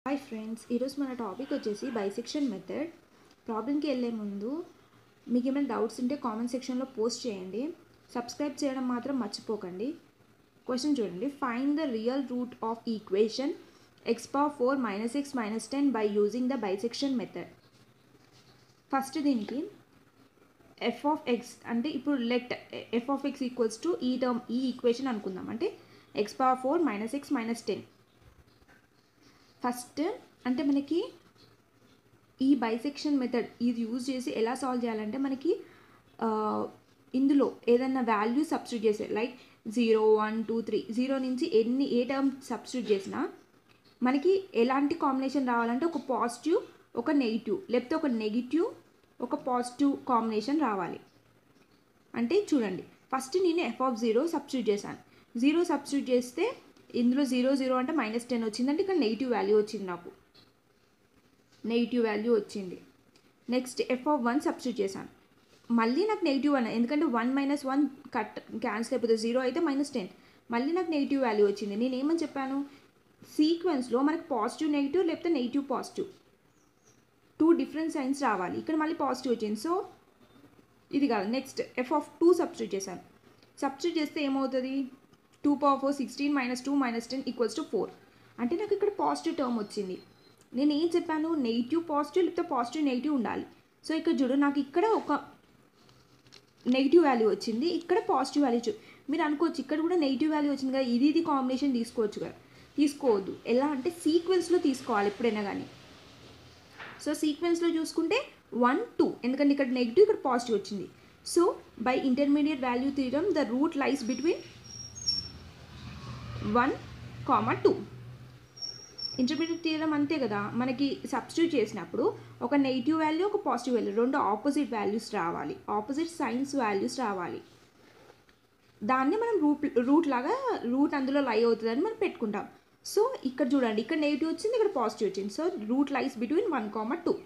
hi friends ఈరోజు మన topic వచ్చేసి బైసెక్షన్ మెథడ్ ప్రాబ్లంకి వెళ్ళే ముందు మీకు ఏమైనా డౌట్స్ ఉంటే కామెంట్ సెక్షన్లో పోస్ట్ చేయండి సబ్స్క్రైబ్ చేయడం మాత్రం మర్చిపోకండి క్వశ్చన్ చూడండి find the real root of equation x power four minus x minus ten by using the bisection method first దీనికి ఎఫ్ ఆఫ్ ఎక్స్ అంటే ఇప్పుడు let f of x equals to ఈ term ఈ equation అనుకుందాం అంటే x power four minus x minus ten first అంటే మనకి ఈ బైసెక్షన్ మెథడ్ ఇది యూజ్ చేసి ఎలా సాల్వ్ చేయాలంటే మనకి ఆ, ఇందులో ఏదన్నా వాల్యూ సబ్స్టిట్యూట్ చేసే like zero one two three zero నుంచి ఎన్ని ఏ టర్మ్ సబ్స్టిట్యూట్ చేసినా మనకి ఎలాంటి కాంబినేషన్ రావాలంటే ఒక పాజిటివ్ ఒక నెగిటివ్ లేకపోతే ఒక నెగిటివ్ ఒక పాజిటివ్ కాంబినేషన్ రావాలి అంటే చూడండి ఫస్ట్ నేను ఎఫ్ ఆఫ్ జీరో సబ్స్టిట్యూట్ చేశాను జీరో సబ్స్టిట్యూట్ చేస్తే ఇందులో జీరో జీరో అంటే మైనస్ టెన్ వచ్చిందంటే ఇక్కడ నెగిటివ్ వాల్యూ వచ్చింది నాకు నెగిటివ్ వాల్యూ వచ్చింది next f of one substitute చేశాను మళ్ళీ నాకు నెగిటివ్ వన్ ఎందుకంటే one minus one cut cancel అయిపోతుంది జీరో అయితే మైనస్ టెన్ మళ్ళీ నాకు నెగిటివ్ వాల్యూ వచ్చింది నేను ఏమని చెప్పాను సీక్వెన్స్లో మనకి పాజిటివ్ నెగిటివ్ లేకపోతే negative positive two different signs రావాలి ఇక్కడ మళ్ళీ పాజిటివ్ వచ్చింది సో ఇది కాదు next f of two substitute చేశాను సబ్స్టిట్యూట్ చేస్తే ఏమవుతుంది two power four sixteen minus two minus ten equals to four అంటే నాకు ఇక్కడ పాజిటివ్ టర్మ్ వచ్చింది నేను ఏం చెప్పాను నెగిటివ్ పాజిటివ్ లేకపోతే పాజిటివ్ నెగిటివ్ ఉండాలి సో ఇక్కడ చూడు నాకు ఇక్కడ ఒక నెగిటివ్ వాల్యూ వచ్చింది ఇక్కడ పాజిటివ్ వాల్యూ చూ మీరు అనుకోవచ్చు ఇక్కడ కూడా నెగిటివ్ వాల్యూ వచ్చింది కదా ఇది ఇది కాంబినేషన్ తీసుకోవచ్చు కదా తీసుకోవద్దు ఎలా అంటే సీక్వెన్స్లో తీసుకోవాలి ఎప్పుడైనా కానీ సో సీక్వెన్స్లో చూసుకుంటే వన్ టూ ఎందుకంటే ఇక్కడ నెగిటివ్ ఇక్కడ పాజిటివ్ వచ్చింది సో బై ఇంటర్మీడియట్ వాల్యూ తీయడం the root lies between one comma two intermediate తీయడం అంతే కదా మనకి సబ్స్టిట్యూట్ చేసినప్పుడు ఒక నెగిటివ్ వాల్యూ ఒక పాజిటివ్ వాల్యూ రెండు ఆపోజిట్ వాల్యూస్ రావాలి ఆపోజిట్ సైన్స్ వాల్యూస్ రావాలి దాన్ని మనం రూట్ రూట్ లాగా రూట్ అందులో లై అవుతుందని మనం పెట్టుకుంటాం సో ఇక్కడ చూడండి ఇక్కడ నెగిటివ్ వచ్చింది ఇక్కడ పాజిటివ్ వచ్చింది so root lies between one comma two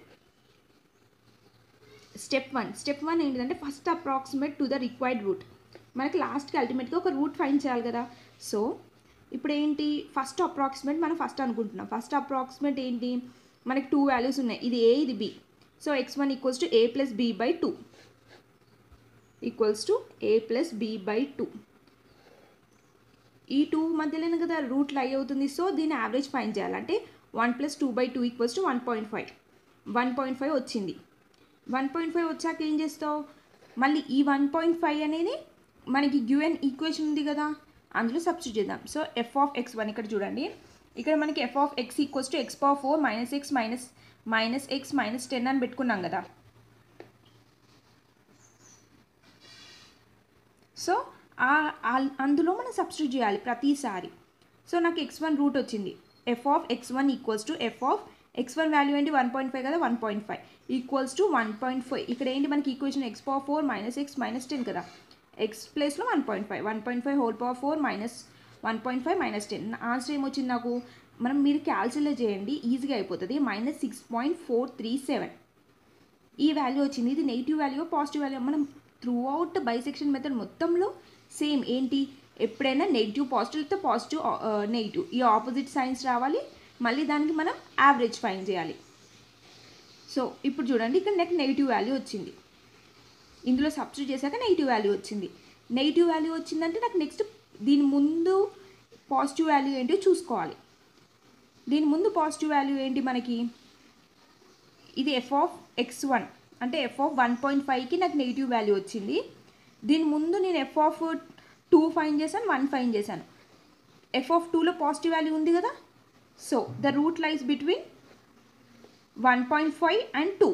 step one step one ఏంటిదంటే first approximate to the required root మనకి లాస్ట్కి అల్టిమేట్గా ఒక రూట్ ఫైండ్ చేయాలి కదా సో ఇప్పుడు ఏంటి ఫస్ట్ అప్రాక్సిమేట్ మనం ఫస్ట్ అనుకుంటున్నాం ఫస్ట్ అప్రాక్సిమేట్ ఏంటి మనకి టూ వాల్యూస్ ఉన్నాయి ఇది ఏ ఇది B so x one equals to A plus B by two equals to A plus B by two ఈ టూ మధ్యలోనే కదా రూట్ లై అవుతుంది సో దీని యావరేజ్ ఫైన్ చేయాలంటే one plus two by two equals to one point five one point five వచ్చింది one point five వచ్చాక ఏం చేస్తావు మళ్ళీ ఈ వన్ పాయింట్ ఫైవ్ అనేది మనకి గివెన్ ఈక్వేషన్ ఉంది కదా అందులో సబ్స్టిట్యూట్ చేద్దాం so f of x one ఇక్కడ చూడండి ఇక్కడ మనకి f of x equals to x power four minus x minus minus x minus ten అని పెట్టుకున్నాం కదా సో ఆ- ఆ- అందులో మనం సబ్స్టిట్యూట్ చేయాలి ప్రతిసారి సో నాకు ఎక్స్ వన్ రూట్ వచ్చింది f of x one equals to f of x one value ఏంటి వన్ పాయింట్ ఫైవ్ కదా one point five equals to one point five ఇక్కడ ఏంటి మనకి equation x power four minus x minus ten కదా x ప్లేస్లో one point five one point five whole power four minus one point five minus ten answer ఏమొచ్చింది నాకు మనం మీరు calculate చేయండి ఈజీగా అయిపోతుంది minus six point four three seven ఈ వాల్యూ వచ్చింది ఇది నెగిటివ్ వాల్యూ పాజిటివ్ వాల్యూ మనం త్రూ అవుట్ బైసెక్షన్ మెథడ్ మొత్తంలో సేమ్ ఏంటి ఎప్పుడైనా నెగిటివ్ పాజిటివ్ అయితే పాజిటివ్ నెగిటివ్ ఈ ఆపోజిట్ సైన్స్ రావాలి మళ్ళీ దానికి మనం యావరేజ్ ఫైన్ చేయాలి సో ఇప్పుడు చూడండి ఇక్కడ నాకు నెగిటివ్ వాల్యూ వచ్చింది ఇందులో సబ్స్టిట్యూట్ చేశాక నెగిటివ్ వాల్యూ వచ్చింది నెగిటివ్ వాల్యూ వచ్చిందంటే నాకు నెక్స్ట్ దీని ముందు పాజిటివ్ వాల్యూ ఏంటో చూసుకోవాలి దీని ముందు పాజిటివ్ వాల్యూ ఏంటి మనకి ఇది ఎఫ్ ఆఫ్ ఎక్స్ వన్ అంటే ఎఫ్ ఆఫ్ వన్ పాయింట్ ఫైవ్కి నాకు నెగిటివ్ వాల్యూ వచ్చింది దీని ముందు నేను ఎఫ్ ఆఫ్ టూ ఫైన్ చేశాను వన్ ఫైన్ చేశాను ఎఫ్ ఆఫ్ టూలో పాజిటివ్ వాల్యూ ఉంది కదా so the root lies between one point five and two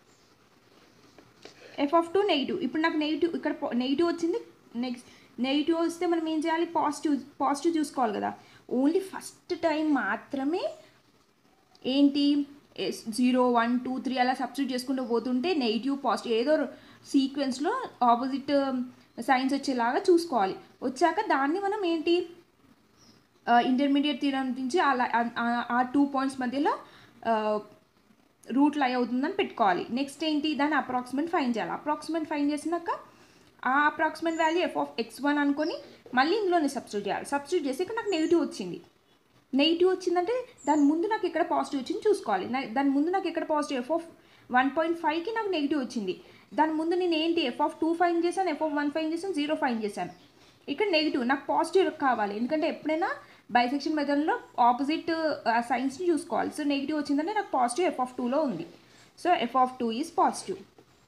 f of two negative ఇప్పుడు నాకు నెగిటివ్ ఇక్కడ నెగిటివ్ వచ్చింది నెక్స్ట్ నెగిటివ్ వస్తే మనం ఏం చేయాలి పాజిటివ్ పాజిటివ్ చూసుకోవాలి కదా ఓన్లీ ఫస్ట్ టైం మాత్రమే ఏంటి జీరో వన్ టూ త్రీ అలా సబ్స్టిట్యూట్ చేసుకుంటూ పోతుంటే నెగిటివ్ పాజిటివ్ ఏదో సీక్వెన్స్లో ఆపోజిట్ సైన్స్ వచ్చేలాగా చూసుకోవాలి వచ్చాక దాన్ని మనం ఏంటి ఇంటర్మీడియట్ తీరం నుంచి అలా ఆ- ఆ టూ పాయింట్స్ మధ్యలో రూట్ లై అవుతుందని పెట్టుకోవాలి నెక్స్ట్ ఏంటి దాన్ని అప్రాక్సిమేట్ ఫైన్ చేయాలి అప్రాక్సిమేట్ ఫైన్ చేసినాక ఆ approximate value f of x one అనుకొని మళ్ళీ ఇందులోనే సబ్స్టిట్యూట్ చేయాలి సబ్స్టిట్యూట్ చేసి ఇక్కడ నాకు నెగిటివ్ వచ్చింది నెగిటివ్ వచ్చిందంటే దాని ముందు నాకు ఎక్కడ పాజిటివ్ వచ్చింది చూసుకోవాలి నా- దాని ముందు నాకు ఎక్కడ positive f of one point ఫైవ్కి నాకు నెగిటివ్ వచ్చింది దాని ముందు నేను ఏంటి ఎఫ్ ఆఫ్ టూ ఫైన్ చేశాను ఎఫ్ ఆఫ్ వన్ ఫైన్ చేశాను జీరో ఫైన్ చేశాను ఇక్కడ నెగిటివ్ నాకు పాజిటివ్ కావాలి ఎందుకంటే ఎప్పుడైనా బైసెక్షన్ మెథడ్లో ఆపోజిట్ సైన్స్ని చూసుకోవాలి సో నెగిటివ్ వచ్చిందంటే నాకు పాజిటివ్ ఎఫ్ ఆఫ్ టూలో ఉంది so f of two is positive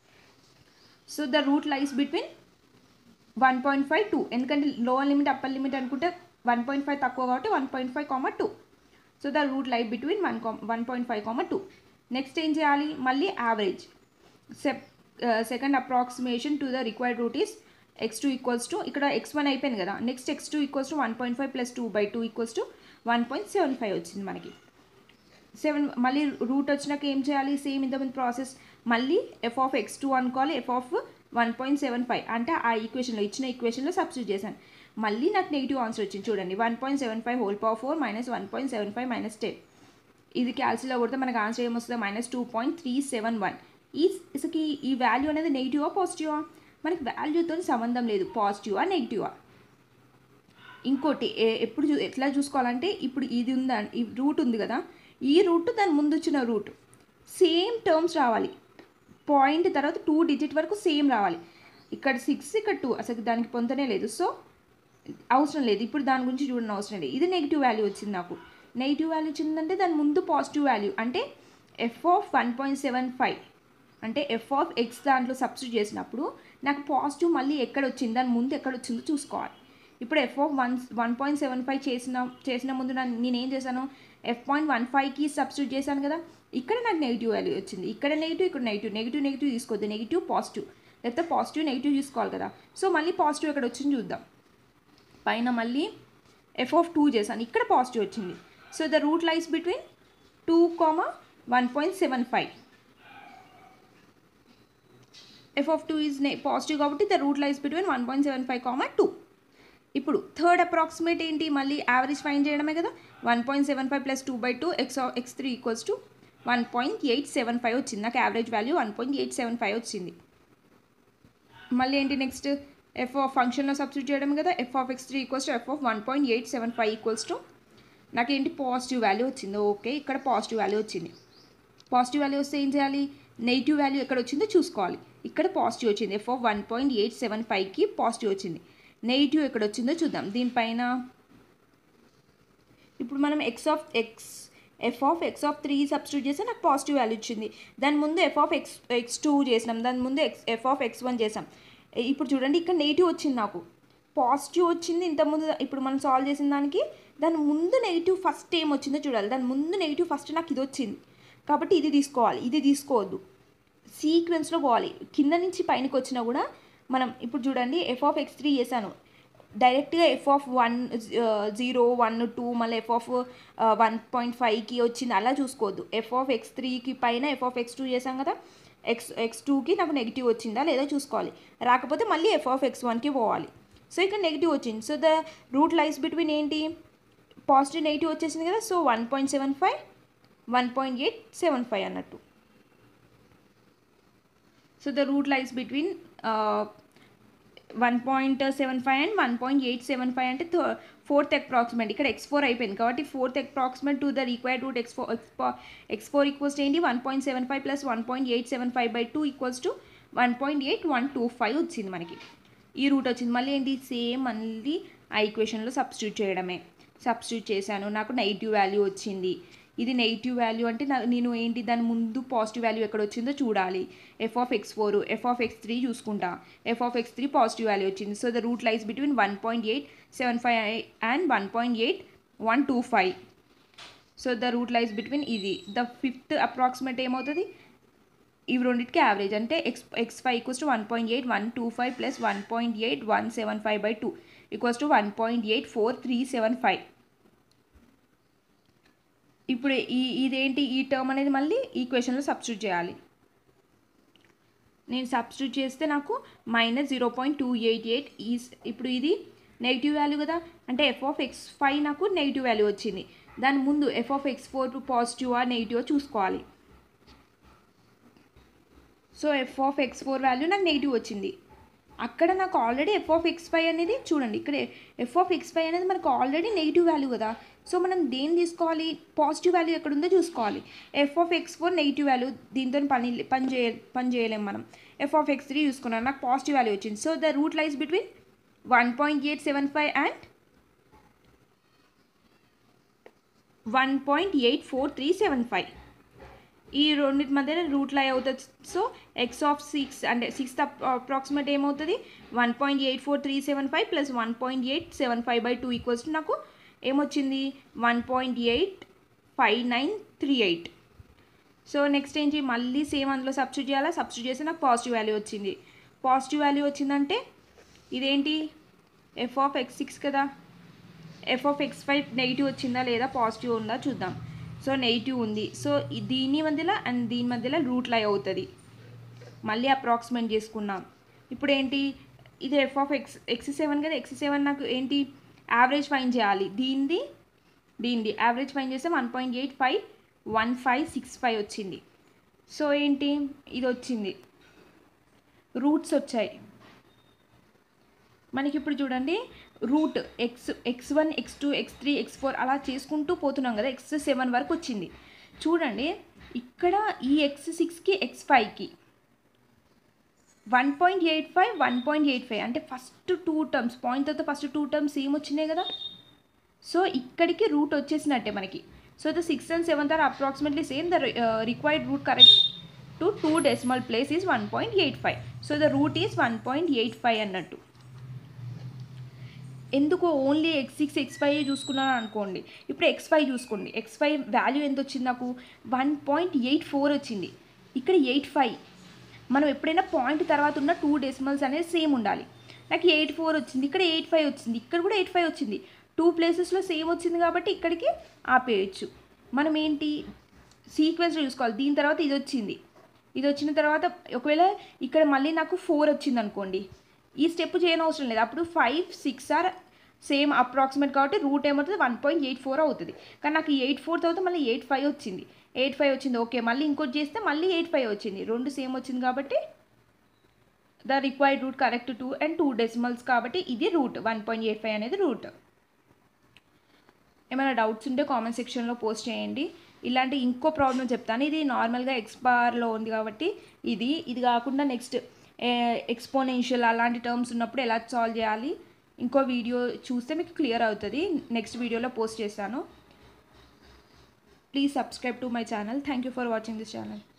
so the root lies between one point five two ఎందుకంటే లోవర్ లిమిట్ అప్పర్ లిమిట్ అనుకుంటే వన్ పాయింట్ ఫైవ్ తక్కువ కాబట్టి one point five comma two so the root lies between one comma one point five comma two next ఏం చేయాలి మళ్ళీ average సెప్ second approximation to the required root is x two equals to ఇక్కడ x one అయిపోయింది కదా next X two equals to one point five plus two by two equals to one point seven five వచ్చింది మనకి seven మళ్ళీ route వచ్చినాక ఏం చేయాలి same ఇంతకుముందు ప్రాసెస్ మళ్ళీ ఎఫ్ ఆఫ్ ఎక్స్ టూ అనుకోవాలి f of one point seven five అంటే ఆ ఈక్వేషన్లో ఇచ్చిన ఈక్వేషన్లో సబ్స్టిట్యూట్ చేశాను మళ్ళీ నాకు నెగిటివ్ ఆన్సర్ వచ్చింది చూడండి one point seven five whole power four minus one point seven five minus ten ఇది క్యాల్సిలో కొడితే మనకు ఆన్సర్ ఏమొస్తుంది minus two point three seven one ఈ ఇసకి ఈ వాల్యూ అనేది నెగిటివా పాజిటివా మనకి వాల్యూతో సంబంధం లేదు పాజిటివా నెగిటివా ఇంకోటి ఏ- ఎప్పుడు చూ ఎట్లా చూసుకోవాలంటే ఇప్పుడు ఇది ఉందా ఈ రూట్ ఉంది కదా ఈ రూట్ దాని ముందు వచ్చిన రూట్ సేమ్ టర్మ్స్ రావాలి పాయింట్ తర్వాత టూ డిజిట్ వరకు సేమ్ రావాలి ఇక్కడ సిక్స్ ఇక్కడ టూ అసలు దానికి పొందనే లేదు సో అవసరం లేదు ఇప్పుడు దాని గురించి చూడడం అవసరం లేదు ఇది నెగిటివ్ వాల్యూ వచ్చింది నాకు నెగిటివ్ వాల్యూ వచ్చిందంటే దాని ముందు పాజిటివ్ వాల్యూ అంటే f of one point seven five అంటే ఎఫ్ ఆఫ్ ఎక్స్ దాంట్లో సబ్స్టిట్యూట్ చేసినప్పుడు నాకు పాజిటివ్ మళ్ళీ ఎక్కడ వచ్చింది దాని ముందు ఎక్కడ వచ్చిందో చూసుకోవాలి ఇప్పుడు f of one one point seven five చేసిన చేసిన ముందు నన్ను నేను ఏం చేశాను ఎఫ్ పాయింట్ వన్ ఫైవ్కి సబ్స్టిట్యూట్ చేశాను కదా ఇక్కడ నాకు నెగిటివ్ వాల్యూ వచ్చింది ఇక్కడ నెగిటివ్ ఇక్కడ నెగిటివ్ నెగిటివ్ నెగిటివ్ తీసుకోవద్దు నెగిటివ్ పాజిటివ్ లేకపోతే పాజిటివ్ నెగిటివ్ తీసుకోవాలి కదా సో మళ్ళీ పాజిటివ్ ఎక్కడ వచ్చింది చూద్దాం పైన మళ్ళీ ఎఫ్ ఆఫ్ టూ చేశాను ఇక్కడ పాజిటివ్ వచ్చింది so the root lies between two comma one point seven five f of two is positive కాబట్టి the root lies between one point seven five comma two ఇప్పుడు థర్డ్ అప్రాక్సిమేట్ ఏంటి మళ్ళీ average find చేయడమే కదా one point seven five plus two by two x x three equals to one point eight seven five వచ్చింది నాకు average value one point eight seven five వచ్చింది మళ్ళీ ఏంటి నెక్స్ట్ ఎఫ్ ఆఫ్ ఫంక్షన్లో సబ్స్టిట్యూట్ చేయడం కదా f of x three equals to f of one point eight seven five equals to నాకేంటి positive value వచ్చింది ఓకే ఇక్కడ పాజిటివ్ వాల్యూ వచ్చింది పాజిటివ్ వాల్యూ వస్తే ఏం చేయాలి నెగిటివ్ వాల్యూ ఎక్కడ వచ్చిందో చూసుకోవాలి ఇక్కడ పాజిటివ్ వచ్చింది f of one point eight seven ఫైవ్కి పాజిటివ్ వచ్చింది నెగిటివ్ ఎక్కడ వచ్చిందో చూద్దాం దీనిపైన ఇప్పుడు మనం x of x f of x of three substitute చేస్తే నాకు పాజిటివ్ వాల్యూ వచ్చింది దాని ముందు f of x x two చేసినాం దాని ముందు x f of x one చేసాం ఏ- ఇప్పుడు చూడండి ఇక్కడ నెగిటివ్ వచ్చింది నాకు పాజిటివ్ వచ్చింది ఇంతకుముందు ఇప్పుడు మనం సాల్వ్ చేసిన దానికి దాని ముందు నెగిటివ్ ఫస్ట్ ఏం వచ్చిందో చూడాలి దాని ముందు నెగిటివ్ ఫస్ట్ నాకు ఇది వచ్చింది కాబట్టి ఇది తీసుకోవాలి ఇది తీసుకోవద్దు సీక్వెన్స్లో పోవాలి కింద నుంచి పైనకి వచ్చినా కూడా మనం ఇప్పుడు చూడండి ఎఫ్ ఆఫ్ ఎక్స్ త్రీ చేశాను డైరెక్ట్గా f of one zero one two మళ్ళీ ఎఫ్ ఆఫ్ వన్ పాయింట్ ఫైవ్కి వచ్చింది అలా చూసుకోవద్దు ఎఫ్ ఆఫ్ ఎక్స్ త్రీకి పైన ఎఫ్ ఆఫ్ ఎక్స్ టూ చేసాం కదా ఎక్స్ ఎక్స్ టూకి నాకు నెగిటివ్ వచ్చిందా లేదా చూసుకోవాలి రాకపోతే మళ్ళీ ఎఫ్ ఆఫ్ ఎక్స్ వన్కి పోవాలి సో ఇక్కడ నెగిటివ్ వచ్చింది so the root lies between ఏంటి పాజిటివ్ నెగిటివ్ వచ్చేసింది కదా so one point seven five one point eight seven five అన్నట్టు so the root lies between one point seven five and one point eight seven five అంటే fourth approximate ఇక్కడ x four అయిపోయింది కాబట్టి fourth approximate to the required root x four x four equals ఏంటి one point seven five plus one point eight seven five by two equals to one point eight one two five వచ్చింది మనకి ఈ route వచ్చింది మళ్ళీ ఏంటి same మళ్ళీ ఆ ఈక్వేషన్లో substitute చేయడమే సబ్స్టిట్యూట్ చేశాను నాకు నెగిటివ్ వాల్యూ వచ్చింది ఇది నెగిటివ్ వాల్యూ అంటే నా నేను ఏంటి దాని ముందు పాజిటివ్ వాల్యూ ఎక్కడ వచ్చిందో చూడాలి f of x four f of x three చూసుకుంటా f of x three positive value వచ్చింది so the root lies between one point eight seven five and one point eight one two five so the root lies between ఇది the fifth approximate ఏమవుతుంది ఇవి రెండింటికి average అంటే x x five equals to one point eight one two five plus one point eight one seven five by two equals to one point eight four three seven five ఇప్పుడు ఈ ఇదేంటి ఈ term అనేది మళ్ళీ ఈక్వేషన్లో substitute చేయాలి నేను substitute చేస్తే నాకు minus zero point two eight eight ఈ ఇప్పుడు ఇది నెగిటివ్ వాల్యూ కదా అంటే ఎఫ్ ఆఫ్ ఎక్స్ ఫైవ్ నాకు నెగిటివ్ వాల్యూ వచ్చింది దాని ముందు ఎఫ్ ఆఫ్ ఎక్స్ ఫోర్ పాజిటివా నెగిటివా చూసుకోవాలి so f of x four value నాకు నెగిటివ్ వచ్చింది అక్కడ నాకు already f of x five అనేది చూడండి ఇక్కడ ఎఫ్ ఆఫ్ ఎక్స్ ఫైవ్ అనేది మనకు ఆల్రెడీ నెగిటివ్ వాల్యూ కదా సో మనం దేన్ని తీసుకోవాలి పాజిటివ్ వాల్యూ ఎక్కడ ఉందో చూసుకోవాలి f of x four negative value దీంతో పని పని చేయ పని చేయలేం మనం ఎఫ్ ఆఫ్ ఎక్స్ త్రీ చూసుకున్నాను నాకు పాజిటివ్ వాల్యూ వచ్చింది so the root lies between one point eight seven five and one point eight four three seven five ఈ రెండింటి మధ్యన రూట్ లై అవుతుంది సో ఎక్స్ ఆఫ్ సిక్స్ అంటే సిక్స్త్ అప్రాక్సిమేట్ ఏమవుతుంది one point eight four three seven five plus one point eight seven five by two equals to నాకు ఏమొచ్చింది one point eight five nine three eight so next ఏంటి మళ్ళీ same అందులో substitute చేయాలా substitute చేస్తే నాకు positive value వచ్చింది positive value వచ్చిందంటే ఇదేంటి ఎఫ్ ఆఫ్ ఎక్స్ సిక్స్ కదా f of x five negative వచ్చిందా లేదా పాజిటివ్ ఉందా చూద్దాం సో నెగిటివ్ ఉంది సో ఈ- దీని మధ్యలో అండ్ దీని మధ్యలో రూట్ లై అవుతుంది మళ్ళీ అప్రాక్సిమేట్ చేసుకున్నాం ఇప్పుడు ఏంటి ఇది f of x x seven కదా ఎక్స్ సెవెన్ నాకు ఏంటి యావరేజ్ ఫైన్ చేయాలి దీనిది దీనిది యావరేజ్ ఫైన్ చేస్తే one point eight five one five six five వచ్చింది సో ఏంటి ఇది వచ్చింది రూట్స్ వచ్చాయి మనకి ఇప్పుడు చూడండి root x x one x two x three x four అలా చేసుకుంటూ పోతున్నాం కదా ఎక్స్ సెవెన్ వరకు వచ్చింది చూడండి ఇక్కడ ఈ ఎక్స్ సిక్స్కి ఎక్స్ ఫైవ్కి one point eight five one point eight five అంటే ఫస్ట్ టూ టర్మ్స్ పాయింట్ తర్వాత ఫస్ట్ టూ టర్మ్స్ ఏం వచ్చినాయి కదా సో ఇక్కడికి రూట్ వచ్చేసినట్టే మనకి so the six and seventh are approximately same the required root correct to two decimal place is one point eight five so the root is one point eight five అన్నట్టు ఎందుకు only x six x five చూసుకున్నాను అనుకోండి ఇప్పుడు x five చూసుకోండి x five value ఎంత వచ్చింది నాకు one point eight four వచ్చింది ఇక్కడ ఎయిట్ ఫైవ్ మనం ఎప్పుడైనా పాయింట్ తర్వాత ఉన్న టూ డెసిమల్స్ అనేది సేమ్ ఉండాలి నాకు ఎయిట్ ఫోర్ వచ్చింది ఇక్కడ ఎయిట్ ఫైవ్ వచ్చింది ఇక్కడ కూడా ఎయిట్ ఫైవ్ వచ్చింది టూ ప్లేసెస్లో సేమ్ వచ్చింది కాబట్టి ఇక్కడికి ఆపేయచ్చు మనం ఏంటి సీక్వెన్స్ చూసుకోవాలి దీని తర్వాత ఇది వచ్చింది ఇది వచ్చిన తర్వాత ఒకవేళ ఇక్కడ మళ్ళీ నాకు ఫోర్ వచ్చింది అనుకోండి ఈ స్టెప్ చేయని అవసరం లేదు అప్పుడు five six are same approximate కాబట్టి రూట్ ఏమవుతుంది వన్ పాయింట్ ఎయిట్ ఫోర్ అవుతుంది కానీ నాకు ఎయిట్ ఫోర్ తర్వాత మళ్ళీ ఎయిట్ ఫైవ్ వచ్చింది ఎయిట్ ఫైవ్ వచ్చింది ఓకే మళ్ళీ ఇంకోటి చేస్తే మళ్ళీ ఎయిట్ ఫైవ్ వచ్చింది రెండు సేమ్ వచ్చింది కాబట్టి the required root correct two and two decimals కాబట్టి ఇది root one point eight five అనేది రూట్ ఏమైనా డౌట్స్ ఉంటే కామెంట్ సెక్షన్లో పోస్ట్ చేయండి ఇలాంటి ఇంకో ప్రాబ్లం చెప్తాను ఇది నార్మల్గా ఎక్స్పార్లో ఉంది కాబట్టి ఇది ఇది కాకుండా నెక్స్ట్ ఎక్స్పోనెన్షియల్ అలాంటి టర్మ్స్ ఉన్నప్పుడు ఎలా సాల్వ్ చేయాలి ఇంకో వీడియో చూస్తే మీకు క్లియర్ అవుతుంది నెక్స్ట్ వీడియోలో పోస్ట్ చేస్తాను please subscribe to my channel thank you for watching this channel